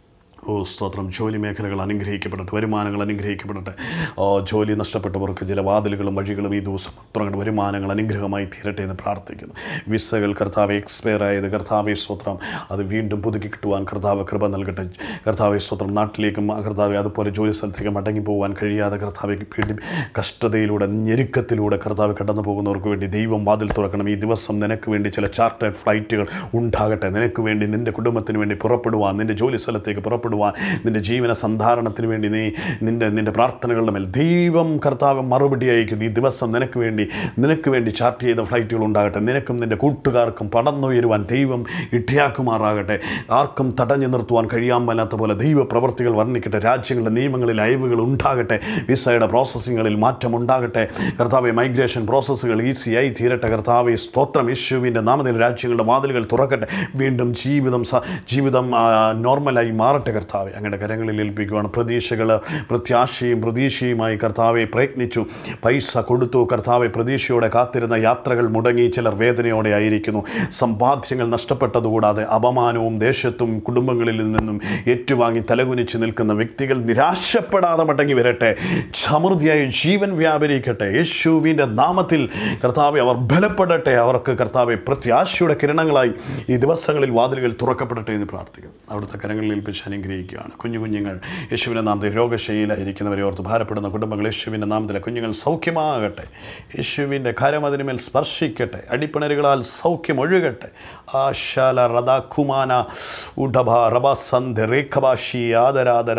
Speaker 1: ഓ സ്തോത്രം ജോലി മേഖലകൾ അനുഗ്രഹിക്കപ്പെടട്ടെ വരുമാനങ്ങൾ അനുഗ്രഹിക്കപ്പെടട്ടെ ഓ ജോലി നഷ്ടപ്പെട്ടവർക്ക് ചില വാതിലുകളും വഴികളും ഈ ദിവസം തുറങ്ങേണ്ട വരുമാനങ്ങൾ അനുഗ്രഹമായി തീരട്ടെ എന്ന് പ്രാർത്ഥിക്കുന്നു വിസകൾ കർത്താവ് എക്സ്പയർ ആയത് കർത്താവെ സ്തോത്രം അത് വീണ്ടും പുതുക്കി കിട്ടുവാൻ കർത്താവ് കൃപ നൽകട്ടെ കർത്താവെ സ്തോത്രം നാട്ടിലേക്കും കർത്താവെ അതുപോലെ ജോലി സ്ഥലത്തേക്ക് മടങ്ങി പോകാൻ കഴിയാതെ കർത്താവെ പീഡി കഷ്ടതയിലൂടെ ഞെരുക്കത്തിലൂടെ കർത്താവ് കടന്നു പോകുന്നവർക്ക് വേണ്ടി ദൈവം വാതിൽ തുറക്കണം ഈ ദിവസം നിനക്ക് വേണ്ടി ചില ചാർട്ടേഡ് ഫ്ലൈറ്റുകൾ ഉണ്ടാകട്ടെ നിനക്ക് വേണ്ടി നിൻ്റെ കുടുംബത്തിന് വേണ്ടി പുറപ്പെടുവാൻ നിൻ്റെ ജോലി സ്ഥലത്തേക്ക് പുറപ്പെടുവാൻ പ്രാപിക്കപ്പെടുവാൻ നിൻ്റെ ജീവന സന്ധാരണത്തിന് വേണ്ടി നീ നിൻ്റെ നിൻ്റെ പ്രാർത്ഥനകളുടെ മേൽ ദൈവം കർത്താവ് മറുപടി അയക്കുന്നു ഈ ദിവസം നിനക്ക് വേണ്ടി നിനക്ക് വേണ്ടി ചാർട്ട് ചെയ്ത ഫ്ലൈറ്റുകൾ ഉണ്ടാകട്ടെ നിനക്കും നിൻ്റെ കൂട്ടുകാർക്കും പടന്നുയരുവാൻ ദൈവം ഇട്ടിയാക്കുമാറാകട്ടെ ആർക്കും തടഞ്ഞു നിർത്തുവാൻ കഴിയാൻ മേലാത്ത പോലെ ദൈവ പ്രവർത്തികൾ വർണ്ണിക്കട്ടെ രാജ്യങ്ങളുടെ നിയമങ്ങളിൽ അയവുകൾ ഉണ്ടാകട്ടെ വിസയുടെ പ്രോസസ്സിങ്ങുകളിൽ മാറ്റം ഉണ്ടാകട്ടെ കർത്താവ് മൈഗ്രേഷൻ പ്രോസസ്സുകൾ ഈസിയായി തീരട്ടെ കർത്താവ് സ്തോത്രം യേശുവിൻ്റെ നാമത്തിൽ രാജ്യങ്ങളുടെ വാതിലുകൾ തുറക്കട്ടെ വീണ്ടും ജീവിതം സ- ജീവിതം ആ, നോർമലായി മാറട്ടെ കർത്താവ് അങ്ങയുടെ കരങ്ങളിൽ ഏൽപ്പിക്കുകയാണ് പ്രതീക്ഷകൾ പ്രത്യാശയും പ്രതീക്ഷയുമായി കർത്താവെ പ്രയത്നിച്ചു പൈസ കൊടുത്തു കർത്താവെ പ്രതീക്ഷയോടെ കാത്തിരുന്ന യാത്രകൾ മുടങ്ങി ചിലർ വേദനയോടെ ആയിരിക്കുന്നു സമ്പാദ്യങ്ങൾ നഷ്ടപ്പെട്ടതുകൂടാതെ അപമാനവും ദേശത്തും കുടുംബങ്ങളിൽ നിന്നും ഏറ്റുവാങ്ങി തലകുനിച്ച് നിൽക്കുന്ന വ്യക്തികൾ നിരാശപ്പെടാതെ മടങ്ങി വരട്ടെ സമൃദ്ധിയായി ജീവൻ വ്യാപരിക്കട്ടെ യേശുവിൻ്റെ നാമത്തിൽ കർത്താവെ അവർ ബലപ്പെടട്ടെ അവർക്ക് കർത്താവെ പ്രത്യാശയുടെ കിരണങ്ങളായി ഈ ദിവസങ്ങളിൽ വാതിലുകൾ തുറക്കപ്പെടട്ടെ എന്ന് പ്രാർത്ഥിക്കുന്നു അവിടുത്തെ കരങ്ങളിൽ ഏൽപ്പിച്ച് അനുഗ്രഹിക്കുകയാണ് കുഞ്ഞു കുഞ്ഞുങ്ങൾ യേശുവിൻ്റെ നാമത്തിൽ രോഗശൈലിയിരിക്കുന്നവരെ ഓർത്ത് ഭാരപ്പെടുന്ന കുടുംബങ്ങൾ യേശുവിൻ്റെ നാമത്തിലെ കുഞ്ഞുങ്ങൾ സൗഖ്യമാകട്ടെ യേശുവിൻ്റെ കരം അതിനുമേൽ സ്പർശിക്കട്ടെ അടിപ്പിണരുകളാൽ സൗഖ്യം ഒഴുകട്ടെ ആശാല റദാഖുമാന ഉഡഭ റബസന്ധ രേഖഭാഷി ആദരാദര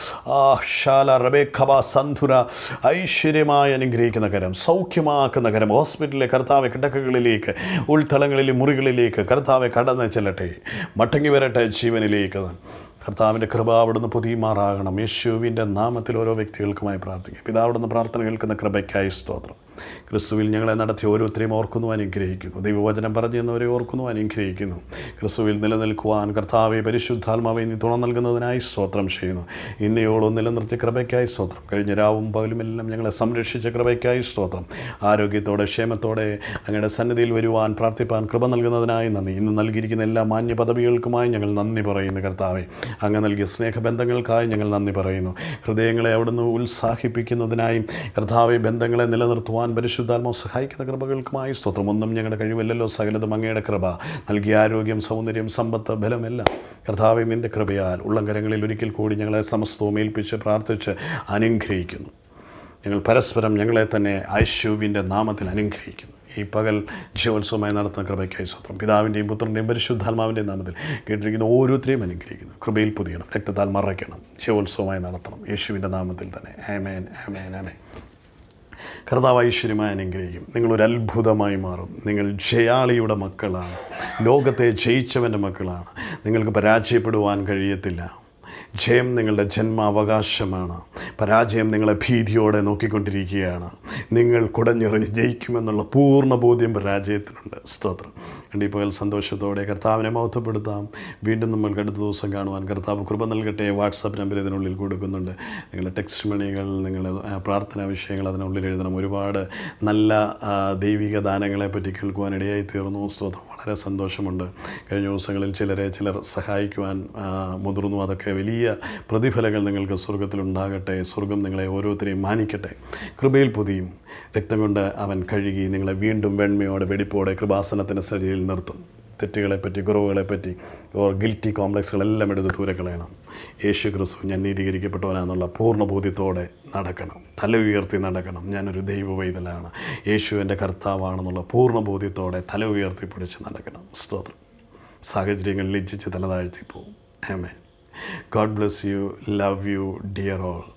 Speaker 1: ആശാല റബേഖബ സന്ധുര ഐശ്വര്യമായി അനുഗ്രഹിക്കുന്ന കരം സൗഖ്യമാക്കുന്ന കരം ഹോസ്പിറ്റലിലെ കർത്താവ് കിടക്കകളിലേക്ക് ഉൾത്തളങ്ങളിലെ മുറികളിലേക്ക് കർത്താവെ കടന്ന് ചെല്ലട്ടെ മടങ്ങി വരട്ടെ ജീവനിലേക്ക് കർത്താവിൻ്റെ കൃപ അവിടുന്ന് പുതിയമാറാകണം യേശുവിൻ്റെ നാമത്തിൽ ഓരോ വ്യക്തികൾക്കുമായി പ്രാർത്ഥിക്കും പിതാവിടുന്ന് പ്രാർത്ഥന കേൾക്കുന്ന കൃപയ്ക്കായി സ്തോത്രം ക്രിസ്തുവിൽ ഞങ്ങളെ നടത്തി ഓരോരുത്തരെയും ഓർക്കുന്നു അനുഗ്രഹിക്കുന്നു ദൈവവചനം പറഞ്ഞു തന്നവരെ ഓർക്കുന്നു അനുഗ്രഹിക്കുന്നു ക്രിസ്തുവിൽ നിലനിൽക്കുവാൻ കർത്താവെ പരിശുദ്ധാത്മാവെ നീ തുണ നൽകുന്നതിനായി സ്തോത്രം ചെയ്യുന്നു ഇന്നയോളം നിലനിർത്തിയ കൃപയ്ക്കായി സ്തോത്രം കഴിഞ്ഞ രാവും പകലുമെല്ലാം ഞങ്ങളെ സംരക്ഷിച്ച കൃപയ്ക്കായി സ്തോത്രം ആരോഗ്യത്തോടെ ക്ഷേമത്തോടെ അങ്ങയുടെ സന്നിധിയിൽ വരുവാൻ പ്രാർത്ഥിപ്പാൻ കൃപ നൽകുന്നതിനായി നന്ദി ഇന്ന് നൽകിയിരിക്കുന്ന എല്ലാ മാന്യ പദവികൾക്കുമായി ഞങ്ങൾ നന്ദി പറയുന്നു കർത്താവെ അങ്ങ് നൽകിയ സ്നേഹബന്ധങ്ങൾക്കായി ഞങ്ങൾ നന്ദി പറയുന്നു ഹൃദയങ്ങളെ അവിടുന്ന് ഉത്സാഹിപ്പിക്കുന്നതിനായും കർത്താവെ ബന്ധങ്ങളെ നിലനിർത്തുവാൻ പരിശുദ്ധാത്മാവ് സഹായിക്കുന്ന കൃപകൾക്കുമായി സ്തോത്രം ഒന്നും ഞങ്ങളുടെ കഴിവില്ലല്ലോ സകലതും അങ്ങയുടെ കൃപ നൽകിയ ആരോഗ്യം സൗന്ദര്യം സമ്പത്ത് ബലമെല്ലാം കർത്താവെ നിൻ്റെ കൃപയാൽ ഉള്ളംകരങ്ങളിൽ ഒരിക്കൽ കൂടി ഞങ്ങളെ സമസ്തവും ഏൽപ്പിച്ച് പ്രാർത്ഥിച്ച് അനുഗ്രഹിക്കുന്നു ഞങ്ങൾ പരസ്പരം ഞങ്ങളെ തന്നെ ഐശ്വവിൻ്റെ നാമത്തിൽ അനുഗ്രഹിക്കുന്നു ഈ പകൽ ജീവോത്സവമായി നടത്തുന്ന കൃപയ്ക്കായി സ്വത്രം പിതാവിൻ്റെയും പുത്രൻ്റെയും പരിശുദ്ധാത്മാവിൻ്റെയും നാമത്തിൽ കേട്ടിരിക്കുന്ന ഓരോരുത്തരെയും അനുഗ്രഹിക്കുന്നു കൃപയിൽ പുതിയണം രക്തത്താൽ മറയ്ക്കണം ജീവോത്സവമായി നടത്തണം യേശുവിൻ്റെ നാമത്തിൽ തന്നെ ആമേൻ ആമേൻ ആമേൻ കർത്താവ് ഐശ്വര്യമായി അനുഗ്രഹിക്കും നിങ്ങളൊരു അത്ഭുതമായി മാറും നിങ്ങൾ ജയാളിയുടെ മക്കളാണ് ലോകത്തെ ജയിച്ചവൻ്റെ മക്കളാണ് നിങ്ങൾക്ക് പരാജയപ്പെടുവാൻ കഴിയത്തില്ല ജയം നിങ്ങളുടെ ജന്മാവകാശമാണ് പരാജയം നിങ്ങളെ ഭീതിയോടെ നോക്കിക്കൊണ്ടിരിക്കുകയാണ് നിങ്ങൾ കുടഞ്ഞെറിഞ്ഞ് ജയിക്കുമെന്നുള്ള പൂർണ്ണ ബോധ്യം പരാജയത്തിനുണ്ട് സ്തോത്രം കണ്ടി പകൽ സന്തോഷത്തോടെ കർത്താവിനെ മഹത്വപ്പെടുത്താം വീണ്ടും നമ്മൾക്ക് അടുത്ത ദിവസം കാണുവാൻ കർത്താവ് കൃപ നൽകട്ടെ വാട്സാപ്പ് നമ്പർ ഇതിനുള്ളിൽ കൊടുക്കുന്നുണ്ട് നിങ്ങളുടെ ടെക്സ്റ്റ് മണികൾ നിങ്ങളുടെ ആ, പ്രാർത്ഥനാ വിഷയങ്ങൾ അതിനുള്ളിൽ എഴുതണം ഒരുപാട് നല്ല ആ, ദൈവിക ദാനങ്ങളെ പറ്റി കേൾക്കുവാൻ ഇടയായി തീർന്നു സ്തോത്രം വളരെ സന്തോഷമുണ്ട് കഴിഞ്ഞ ദിവസങ്ങളിൽ ചിലരെ ചിലർ സഹായിക്കുവാൻ ആ, മുതിർന്നു അതൊക്കെ വലിയ പ്രതിഫലങ്ങൾ നിങ്ങൾക്ക് സ്വർഗത്തിലുണ്ടാകട്ടെ സ്വർഗം നിങ്ങളെ ഓരോരുത്തരെയും മാനിക്കട്ടെ കൃപയിൽ പൊതിയും രക്തം കൊണ്ട് അവൻ കഴുകി നിങ്ങളെ വീണ്ടും വെണ്മയോടെ വെടിപ്പോടെ കൃപാസനത്തിൻ്റെ സരിയിൽ നിർത്തും തെറ്റുകളെപ്പറ്റി കുറവുകളെപ്പറ്റി ഓർ ഗിൽറ്റി കോംപ്ലക്സുകളെല്ലാം എടുത്ത് ദൂരെ കളയണം യേശു ക്രിസ്തു ഞാൻ നീതീകരിക്കപ്പെട്ടവനാണെന്നുള്ള പൂർണ്ണ ബോധ്യത്തോടെ നടക്കണം തല ഉയർത്തി നടക്കണം ഞാനൊരു ദൈവ വൈതലാണ് യേശു എൻ്റെ കർത്താവാണെന്നുള്ള പൂർണ്ണ ബോധ്യത്തോടെ തല ഉയർത്തി പിടിച്ച് നടക്കണം സ്തോത്രം സാഹചര്യങ്ങൾ ലജ്ജിച്ച് തല താഴ്ത്തി പോവും amen God bless you love you dear all